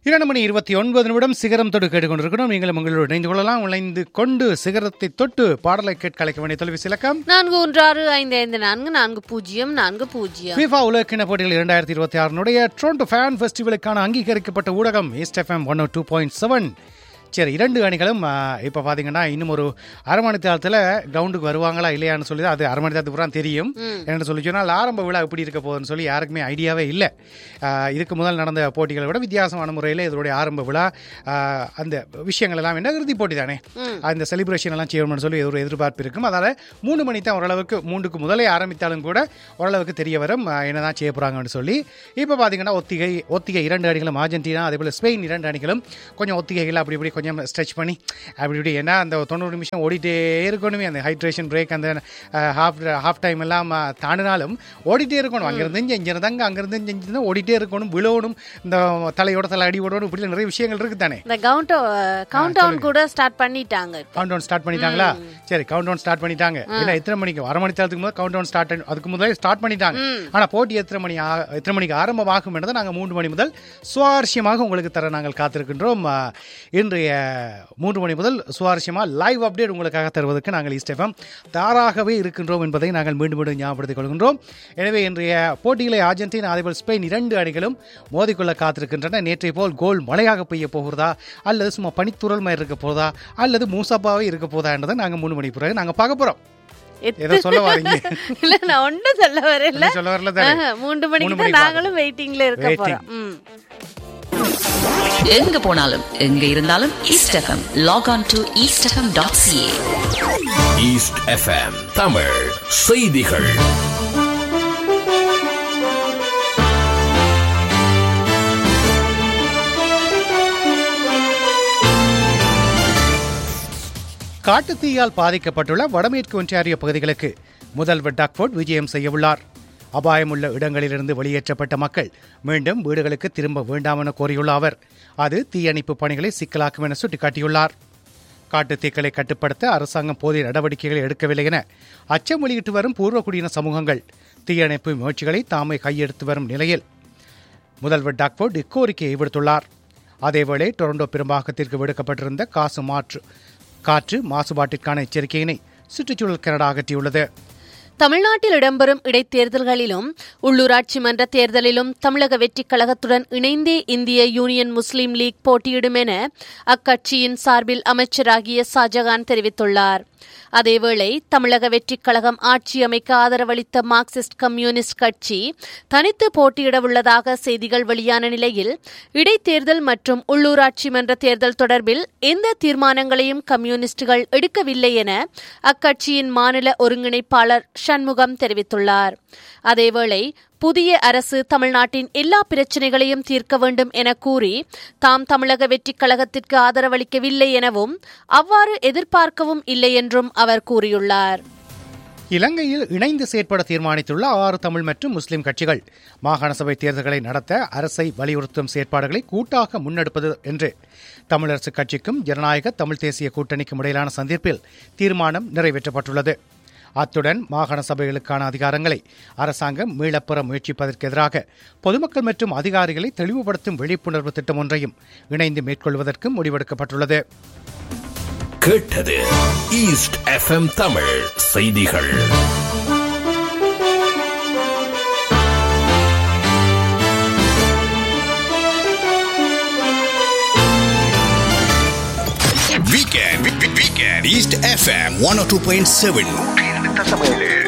இரண்டு மணி இருபத்தி ஒன்பது நிமிடம் சிகரம் தொட்டு கேட்டுக்கொண்டிருக்கிறோம் நீங்களும் உங்களோடு இணைந்து கொள்ளலாம் இணைந்து கொண்டு சிகரத்தை தொட்டு பாடலை கேட்க அழைக்க வேண்டிய தொலைபேசி இலக்கம் நான்கு ஒன்று ஆறு ஐந்து ஐந்து நான்கு நான்கு பூஜ்ஜியம் நான்கு பூஜ்ஜியம் FIFA உலகக்கிண போட்டிகள் இரண்டாயிரத்தி இருபத்தி ஆறுனுடைய ட்ரோண்டோ ஃபேன் ஃபெஸ்டிவலுக்கான அங்கீகரிக்கப்பட்ட ஊடகம் East FM one two point seven சரி இரண்டு அணிகளும் இப்போ பார்த்தீங்கன்னா இன்னும் ஒரு அரை மணி நேரத்தில் கிரவுண்டுக்கு வருவாங்களா இல்லையான்னு சொல்லி அது அரை மணி நேரத்துக்கு பூரா தெரியும் என்று சொல்லி சொன்னால் ஆரம்ப விழா எப்படி இருக்க போகுதுன்னு சொல்லி யாருக்குமே ஐடியாவே இல்லை ஆஹ் இதுக்கு முதல் நடந்த போட்டிகளை விட வித்தியாசமான முறையில் இதனுடைய ஆரம்ப விழா ஆஹ் அந்த விஷயங்கள் எல்லாம் என்ன இறுதி போட்டி தானே அந்த செலிப்ரேஷன் எல்லாம் செய்யணும்னு சொல்லி ஒரு எதிர்பார்ப்பு இருக்கும் அதனால் மூணு மணி தான் ஓரளவுக்கு மூன்றுக்கு முதலே ஆரம்பித்தாலும் கூட ஓரளவுக்கு தெரிய வரும் ஆஹ் என்னதான் செய்ய போகிறாங்கன்னு சொல்லி இப்போ பார்த்தீங்கன்னா ஒத்திகை ஒத்திகை இரண்டு அணிகளும் அர்ஜென்டினா அதே போல் ஸ்பெயின் இரண்டு அணிகளும் கொஞ்சம் ஒத்திகைகள் அப்படி இப்படி கொஞ்சம் ஸ்ட்ரெச் பண்ணி அப்படி இப்படி ஏன்னா அந்த தொண்ணூறு நிமிஷம் ஓடிட்டே இருக்கணுமே அந்த ஹைட்ரேஷன் பிரேக் அந்த ஹாஃப் ஹாஃப் டைம் எல்லாம் ஆஹ், தாண்டினாலும் ஓடிட்டே இருக்கணும் அங்கிருந்து இங்கே இங்கிருந்து அங்கே அங்கிருந்து இங்கே இங்கிருந்து ஓடிட்டே இருக்கணும் விழணும் இந்த தலையோட தலை அடி ஓடணும் இப்படி நிறைய விஷயங்கள் இருக்குது தானே இந்த கவுண்ட் கவுண்ட் டவுன் கூட ஸ்டார்ட் பண்ணிட்டாங்க இப்ப. கவுண்ட் டவுன் ஸ்டார்ட் பண்ணிட்டாங்களா சரி கவுண்ட் டவுன் ஸ்டார்ட் பண்ணிட்டாங்க ஏன்னா எத்தனை மணிக்கு அரை மணி நேரத்துக்கு முதல் கவுண்ட் டவுன் ஸ்டார்ட் அதுக்கு முதல்ல ஸ்டார்ட் பண்ணிட்டாங்க ஆனா போட்டி எத்தனை மணி ஆ- எத்தனை மணிக்கு ஆரம்பமாகும் என்றதை நாங்கள் மூன்று மணி முதல் சுவாரஸ்யமாக உங்களுக்கு தர நாங்கள் காத்திருக்கின்றோம் ஆ, இன்றைய மூன்று மணி முதல் சுவாரஸ்யமாக லைவ் அப்டேட் உங்களுக்காக தருவதற்கு நாங்கள் இஸ்டெஃபம் தாராகவே இருக்கின்றோம் என்பதை நாங்கள் மீண்டும் மீண்டும் ஞாபகப்படுத்திக் கொள்கின்றோம் எனவே இன்றைய போட்டிகளை அர்ஜென்டினா அதேபோல் ஸ்பெயின் இரண்டு அணிகளும் மோதிக்கொள்ள காத்திருக்கின்றன நேற்றை போல் கோல் மழையாக பெய்ய போகிறதா அல்லது சும்மா பனித்துறல் மாதிரி இருக்க போதா அல்லது மூசாப்பாவே இருக்க போதா என்றதை நாங்கள் மூணு மணி பிறகு நாங்கள் பார்க்க போறோம் எத்த- ஏதோ சொல்ல வாரீங்க இல்ல நான் ஒன்றும் சொல்ல வரல ஒண்ணும் சொல்ல வரல தானே? ஆஹா, மூன்று மணிக்கு மூணு தான் மணிக்கு நாங்களும் வெயிட்டிங்ல இருக்க Waiting. போறோம் ம். எங்க போனாலும் எங்க இருந்தாலும் East FM log on to East FM dot CA East FM தமிழ் செய்திகள் காட்டுத்தீயால் பாதிக்கப்பட்டுள்ள வடமேற்கு ஒன்றியாரிய பகுதிகளுக்கு முதல்வர் டாக்ஃபோர்ட் விஜயம் செய்யவுள்ளார் அபாயமுள்ள இடங்களிலிருந்து வெளியேற்றப்பட்ட மக்கள் மீண்டும் வீடுகளுக்கு திரும்ப வேண்டாம் என கோரியுள்ள அவர் அது தீயணைப்பு பணிகளை சிக்கலாக்கும் என சுட்டிக்காட்டியுள்ளார் காட்டுத் தீக்களை கட்டுப்படுத்த அரசாங்கம் போதிய நடவடிக்கைகளை எடுக்கவில்லை என அச்சம் வெளியிட்டு வரும் பூர்வகுடியின சமூகங்கள் தீயணைப்பு முயற்சிகளை தாமே கையெடுத்து வரும் நிலையில் முதல்வர் டாக்ஃபோர்ட் இக்கோரிக்கையை விடுத்துள்ளார் அதேவேளை டொரண்டோ பெரும்பாக்கத்திற்கு விடுக்கப்பட்டிருந்த காசு மாற்று காற்று மாசுபாட்டிற்கான எச்சரிக்கையினை சுற்றுச்சூழல் கனடா அகற்றியுள்ளது தமிழ்நாட்டில் இடம்பெறும் இடைத்தேர்தல்களிலும் உள்ளூராட்சி மன்ற தேர்தலிலும் தமிழக வெற்றிக் கழகத்துடன் இணைந்தே இந்திய யூனியன் முஸ்லீம் லீக் போட்டியிடும் என அக்கட்சியின் சார்பில் அமைச்சராகிய ஷாஜகான் தெரிவித்துள்ளார் அதேவேளை தமிழக வெற்றிக் கழகம் ஆட்சி அமைக்க ஆதரவளித்த மார்க்சிஸ்ட் கம்யூனிஸ்ட் கட்சி தனித்து போட்டியிடவுள்ளதாக செய்திகள் வெளியான நிலையில் இடைத்தேர்தல் மற்றும் உள்ளூராட்சி மன்ற தேர்தல் தொடர்பில் எந்த தீர்மானங்களையும் கம்யூனிஸ்டுகள் எடுக்கவில்லை என அக்கட்சியின் மாநில ஒருங்கிணைப்பாளர் சண்முகம் தெரிவித்துள்ளார் அதேவேளை புதிய அரசு தமிழ்நாட்டின் எல்லா பிரச்சினைகளையும் தீர்க்க வேண்டும் என கூறி தாம் தமிழக வெற்றிக் கழகத்திற்கு ஆதரவளிக்கவில்லை எனவும் அவ்வாறு எதிர்பார்க்கவும் இல்லை என்றும் அவர் கூறியுள்ளார் இலங்கையில் இணைந்து செயற்பட தீர்மானித்துள்ள ஆறு தமிழ் மற்றும் முஸ்லிம் கட்சிகள் மாகாண சபை தேர்தல்களை நடத்த அரசை வலியுறுத்தும் செயற்பாடுகளை கூட்டாக முன்னெடுப்பது என்று தமிழரசுக் கட்சிக்கும் ஜனநாயக தமிழ் தேசிய கூட்டணிக்கும் இடையிலான சந்திப்பில் தீர்மானம் நிறைவேற்றப்பட்டுள்ளது அத்துடன் மாகாண சபைகளுக்கான அதிகாரங்களை அரசாங்கம் மீளப்பெற முயற்சிப்பதற்கு எதிராக பொதுமக்கள் மற்றும் அதிகாரிகளை தெளிவுபடுத்தும் விழிப்புணர்வு திட்டம் ஒன்றையும் இணைந்து மேற்கொள்வதற்கும் முடிவெடுக்கப்பட்டுள்ளது கேட்டது ஈஸ்ட் எஃப்எம் தமிழ் செய்திகள் Weekend, weekend, East FM 102.7.